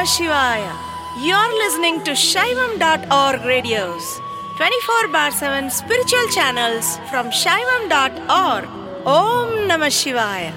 Shivaya. You're listening to Shaivam.org radios, 24 bar 7 spiritual channels from Shaivam.org. Om Namah Shivaya.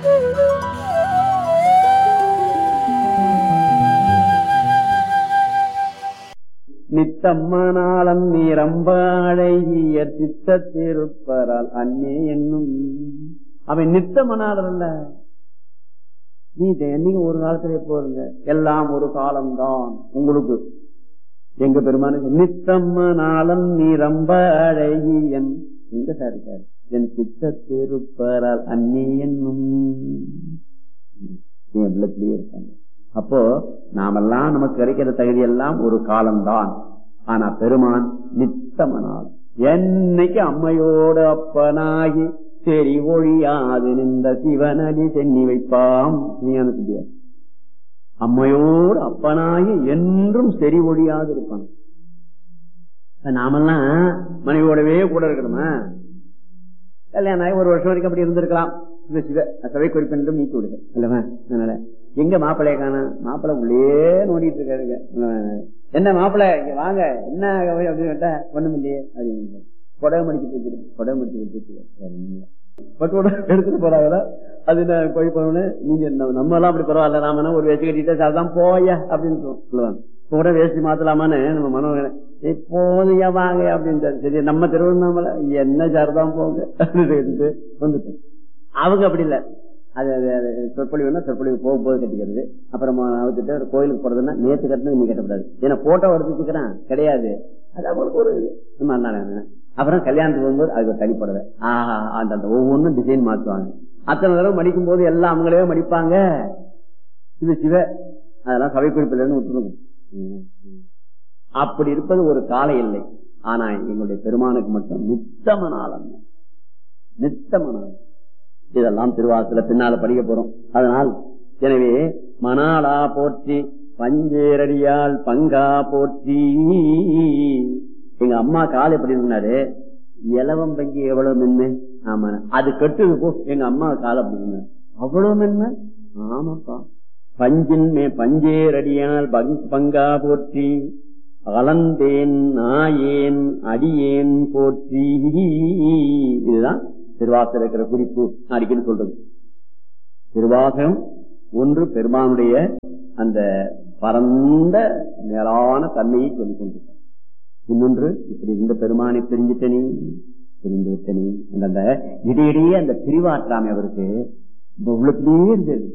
நித்தம்மனாளன் நிரம்பாழைய சித்த திருப்பரால் அன்னே என்னும் அவன் நித்தமனாளர் அல்ல நீ என்னைக்கு ஒரு காலத்துல போருங்க எல்லாம் ஒரு காலம்தான் உங்களுக்கு எங்க பெருமானு நித்தம்மனாளன் நிரம்பாழையன் எங்க சார் இருக்காரு என் சித்த திருப்பரால் அன்னே என்னும் என் உள்ளத்திலேயே இருக்காங்க அப்போ நாமெல்லாம் நமக்கு கிடைக்கிற தகுதி எல்லாம் ஒரு காலம்தான் ஆனா பெருமான் நித்தமனால் என்னைக்கு அம்மையோடு அப்பனாகி சரி ஒழியாது நின்ற சிவனடி சென்னி வைப்பாம் நீ எனக்கு அம்மையோடு அப்பனாகி என்றும் செறி ஒழியாது இருப்பான் நாமெல்லாம் மனைவியோடவே கூட இருக்கணுமா கல்யாணம் ஆகி ஒரு வருஷம் வரைக்கும் அப்படி இருந்திருக்கலாம் இந்த சிவ சபை குறிப்பென்றும் நீக்கி விடுங்க இல்லவா அதனால எங்க மாப்பிள்ளைய காண மாப்பிள்ளை உள்ளே நோண்டிட்டு இருக்காருங்க என்ன மாப்பிள்ளை இங்க வாங்க என்ன அப்படின்னு கேட்டா ஒண்ணும் இல்லையே அப்படின்னு புடவை மடிச்சு வச்சிருக்கு புடவை மடிச்சு வச்சிருக்கு பட்டோட எடுத்துட்டு போறாங்களா அது என்ன போய் போனோன்னு நீங்க நம்ம எல்லாம் அப்படி பரவாயில்ல நாம ஒரு வேசி கட்டிட்டு அதுதான் போய அப்படின்னு சொல்லுவாங்க கூட வேஷ்டி மாத்தலாமான்னு நம்ம மனோ இப்போதையா வாங்க அப்படின்னு சரி நம்ம திருவண்ணாமலை என்ன சார்தான் போங்க அப்படின்னு வந்துட்டோம் அவங்க அப்படி இல்லை அது அது சொற்பொழிவுனா சொற்பொழிவு போகும்போது கட்டிக்கிறது அப்புறம் அவர்கிட்ட ஒரு கோயிலுக்கு போறதுன்னா நேற்று கட்டினது நீ கட்டக்கூடாது ஏன்னா போட்டோ எடுத்து வச்சுக்கிறான் கிடையாது அது அவங்களுக்கு ஒரு நம்ம அண்ணா அப்புறம் கல்யாணத்துக்கு போகும்போது அதுக்கு ஒரு தனி புடவை ஆஹா அந்த அந்த ஒவ்வொன்றும் டிசைன் மாற்றுவாங்க அத்தனை தடவை மடிக்கும் போது எல்லாம் அவங்களே மடிப்பாங்க இது சிவ அதெல்லாம் சபை குறிப்பில இருந்து விட்டுருங்க அப்படி இருப்பது ஒரு கால இல்லை ஆனா எங்களுடைய பெருமானுக்கு மட்டும் நித்தமனாலம் நித்தமனாலம் இதெல்லாம் திருவாசல பின்னால படிக்க போறோம் அதனால் எனவே மணாலா போற்றி பஞ்சேரடியால் பங்கா போற்றி எங்க அம்மா கால் எப்படி இருந்தாரு இலவம் பங்கி எவ்வளவு மென்மை ஆமா அது கெட்டுது போ எங்க அம்மா கால் அப்படி இருந்தாரு அவ்வளவு மென்மை ஆமாப்பா பஞ்சின் மே பஞ்சேரடியால் பங்கா போற்றி அலந்தேன் நாயேன் அடியேன் போற்றி இதுதான் திருவாசகம் இருக்கிற குறிப்பு அடிக்கடி சொல்றது திருவாசகம் ஒன்று பெருமானுடைய அந்த பரந்த மேலான தன்மையை சொல்லிக் கொண்டிருக்க இன்னொன்று இப்படி இருந்த பெருமானை பிரிஞ்சிட்டனே பிரிந்து விட்டனே அந்த இடையிடையே அந்த பிரிவாற்றாமை அவருக்கு உள்ளத்திலேயே இருந்தது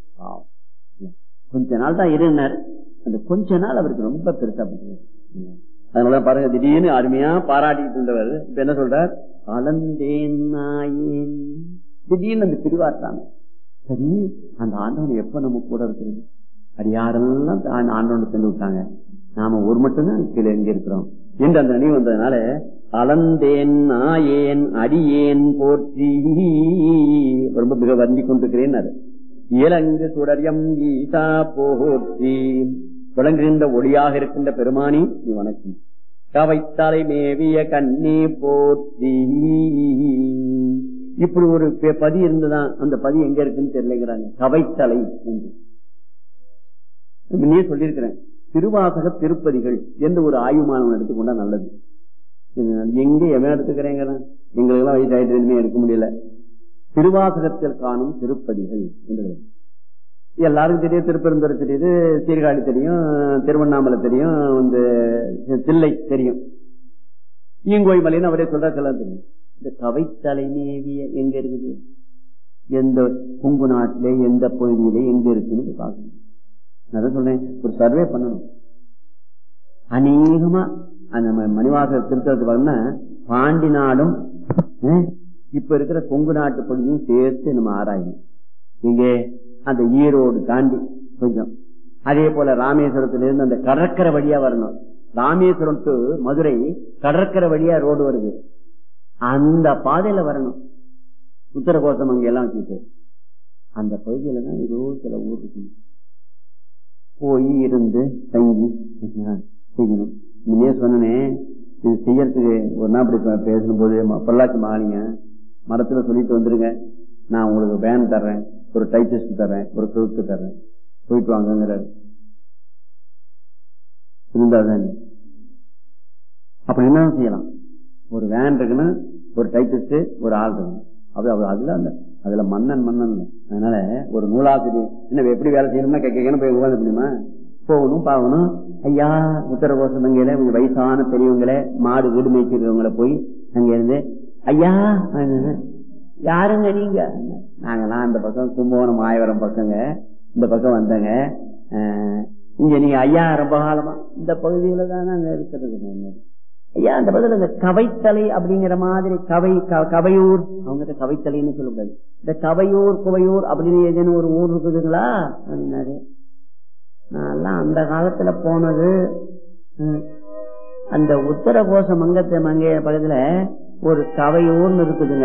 கொஞ்ச நாள் தான் இருந்தார் அந்த கொஞ்ச நாள் அவருக்கு ரொம்ப பெருசா அதனால பாருங்க திடீர்னு அருமையா பாராட்டிட்டு இருந்தவர் இப்ப என்ன சொல்றார் கலந்தேன் நாயேன் திடீர்னு அந்த பிரிவாற்றாம சரி அந்த ஆண்டவன் எப்ப நம்ம கூட இருக்கிறது அது யாரெல்லாம் ஆண்டவனை சென்று விட்டாங்க நாம ஒரு மட்டும்தான் கீழே எங்க இருக்கிறோம் என்று அந்த நினைவு வந்ததுனால அலந்தேன் நாயேன் அடியேன் போற்றி ரொம்ப மிக வருந்தி கொண்டிருக்கிறேன் இலங்கு சுடரியம் ஈசா போற்றி விளங்குகின்ற ஒளியாக இருக்கின்ற பெருமானி நீ வணக்கம் கவைத்தலை மேவிய கண்ணே போற்றி இப்படி ஒரு பதி இருந்துதான் அந்த பதி எங்க இருக்குன்னு தெரியலங்கிறாங்க கவைத்தலை என்று முன்னே சொல்லியிருக்கிறேன் திருவாசக திருப்பதிகள் என்று ஒரு ஆய்வு மாணவன் எடுத்துக்கொண்டா நல்லது எங்க எவன் எடுத்துக்கிறேங்கிறான் எங்களுக்கு எல்லாம் வயசாயிட்டு எதுவுமே எடுக்க முடியல திருவாசகத்தில் காணும் திருப்பதிகள் என்று எல்லாருக்கும் தெரியும் திருப்பெருந்துறை தெரியுது சீர்காழி தெரியும் திருவண்ணாமலை தெரியும் இந்த தில்லை தெரியும் ஈங்கோய் மலைன்னு அவரே சொல்றதெல்லாம் தெரியும் இந்த கவைத்தலை நேவிய எங்க இருக்குது எந்த குங்கு நாட்டிலே எந்த பகுதியிலே எங்க இருக்குன்னு பார்க்கணும் அதான் சொல்றேன் ஒரு சர்வே பண்ணணும் அநேகமா அந்த மணிவாச திருத்தத்துக்கு பார்த்தோம்னா பாண்டி நாடும் இப்ப இருக்கிற கொங்கு நாட்டு பகுதியும் சேர்த்து நம்ம ஆராயணும் இங்கே அந்த ஈரோடு தாண்டி கொஞ்சம் அதே போல ராமேஸ்வரத்திலிருந்து அந்த கடற்கரை வழியா வரணும் ராமேஸ்வரம் டு மதுரை கடற்கரை வழியா ரோடு வருது அந்த பாதையில வரணும் உத்தரகோசம் அங்க எல்லாம் வச்சுட்டு அந்த பகுதியில தான் ஏதோ சில ஊர் இருக்கு போய் இருந்து தங்கி செய்யணும் முன்னே சொன்னேன் இது செய்யறதுக்கு ஒரு நாள் அப்படி பேசும்போது பொள்ளாச்சி மாலிங்க மரத்துல சொல்லிட்டு வந்துருங்க நான் உங்களுக்கு வேன் தர்றேன் ஒரு டைபிஸ்ட் தர்றேன் ஒரு கிழக்கு தர்றேன் போயிட்டு வாங்கிறாரு இருந்தாதான் அப்படி என்ன செய்யலாம் ஒரு வேன் இருக்குன்னா ஒரு டைப்பிஸ்ட் ஒரு ஆள் இருக்கணும் அது அது அதுல அந்த அதுல மன்னன் மன்னன் இல்லை. அதனால ஒரு நூலாசிரியர் என்ன எப்படி வேலை செய்யணும்னா கேட்கணும் போய் உட்காந்து முடியுமா போகணும் பாகணும் ஐயா உத்தரகோசம் அங்கேயில கொஞ்சம் வயசான பெரியவங்கள மாடு வீடு மேய்க்கிறவங்கள போய் அங்க இருந்து ஐயா என்னது, யாருங்க நீங்க நாங்கெல்லாம் இந்த பக்கம் கும்பகோணம் மாயவரம் பக்கங்க இந்த பக்கம் வந்தங்க அஹ், இங்க நீங்க ஐயா ரொம்ப காலமா இந்த பகுதியில தான் நாங்க இருக்கிறது ஐயா அந்த பதில் இந்த கவைத்தலை அப்படிங்கிற மாதிரி கவை க- கவையூர் அவங்க கவைத்தலைன்னு சொல்லக்கூடாது இந்த கவையூர் குவையூர் அப்படின்னு ஏதேனும் ஒரு ஊர் இருக்குதுங்களா அப்படின்னாரு நான் அந்த காலத்துல போனது ம், அந்த உத்தரகோச மங்கத்தை மங்கைய பக்கத்துல ஒரு கவையூர்னு இருக்குதுங்க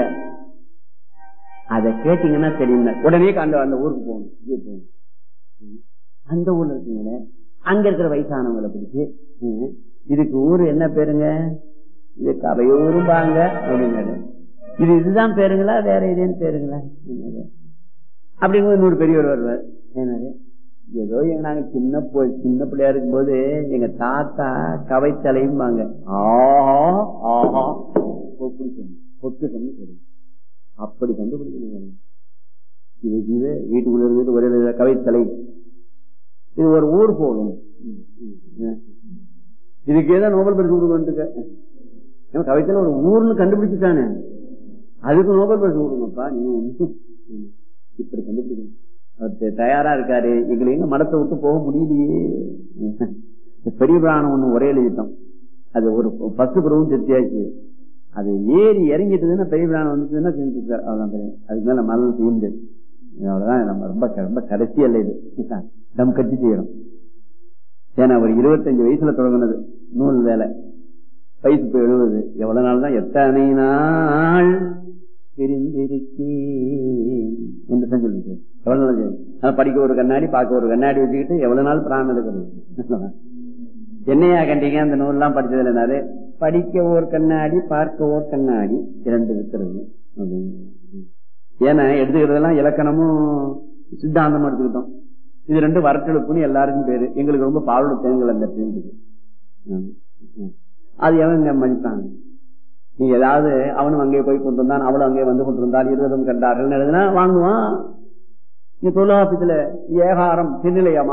அத கேட்டீங்கன்னா தெரியுங்க உடனே அந்த அந்த ஊருக்கு போகணும் இங்கே போகணும் ம். அந்த ஊர்ல இருக்குங்களே அங்க இருக்கிற வயசானவங்களை பிடிச்சு ம், இதுக்கு ஊரு என்ன பேருங்க இது கவையூரும் பாங்க அப்படின்னாரு இது இதுதான் பேருங்களா வேற எதுன்னு பேருங்களா என்னது? அப்படிங்கும்போது நூறு பெரியவர் வருவார் என்னது ஏதோ எங்க நாங்க சின்ன போ- சின்ன பிள்ளையா இருக்கும்போது எங்க தாத்தா கவைத்தலையும்பாங்க ஆஹா ஆஹா பொக்கிஷம் பொக்கிஷம்னு சொல்லு அப்படி கண்டுபிடிக்கணும் இது இது வீட்டுக்குள்ள இருந்துட்டு ஒரே கவைத்தலை இது ஒரு ஊர் போகும் ம், ம், ம். இதுக்கு ஏதோ நோபல் பரிசு கொடுக்க கவிதையில ஒரு ஊர்னு கண்டுபிடிச்சுட்டானே அதுக்கு நோபல் பரிசு கொடுங்கப்பா நீங்க ஒண்ணும் ம், இப்படி கண்டுபிடிக்கணும் அவர் த- தயாரா இருக்காரு எங்களை எங்க மடத்தை விட்டு போக முடியலையே இந்த பெரிய பிராணம் ஒண்ணு ஒரே எழுதிட்டோம் அது ஒரு பத்து பிறவும் திருப்தியாச்சு அது ஏறி இறங்கிட்டதுன்னா பெரிய பிராணம் வந்துச்சுன்னா செஞ்சுட்டார் அவ்வளவுதான் தெரியும் அதுக்கு மேல மரணம் செய்ய முடியாது அவ்வளவுதான் நம்ம ரொம்ப ரொம்ப கடைசி அல்ல இது தம் கட்டி செய்யணும் ஏன்னா ஒரு இருபத்தஞ்சு வயசுல தொடங்கினது நூல் வேலை வயசு இப்ப எழுபது எவ்வளவு நாள் தான் எத்தனை நாள் பிரிந்திருக்கேன் என்று தான் சொல்லிட்டு எவ்வளவு நாள் செய்யும்? ஆனா படிக்க ஒரு கண்ணாடி பார்க்க ஒரு கண்ணாடி வச்சுக்கிட்டு எவ்வளவு நாள் பிராணம் எடுக்கிறது என்னையா கண்டீங்க அந்த நூல்லாம் படிச்சதுல என்னாரு படிக்க ஓர் கண்ணாடி பார்க்க ஓர் கண்ணாடி இரண்டு இருக்கிறது அப்படின்னு. ஏன்னா எடுத்துக்கிறதெல்லாம் இலக்கணமும் சித்தாந்தமும் எடுத்துக்கிட்டோம் இது ரெண்டு வரட்டெழுப்புன்னு எல்லாருக்கும் பேரு எங்களுக்கு ரொம்ப பாலோட தேங்கல் அந்த தெரிஞ்சது அது எவங்க மதிப்பாங்க நீ ஏதாவது அவனும் அங்கே போய் கொண்டிருந்தான் அவளும் அங்கே வந்து கொண்டிருந்தால் இருவரும் கண்டார்கள் எழுதுனா வாங்குவான் நீ தொழிலாபத்துல ஏகாரம் திருநிலையமா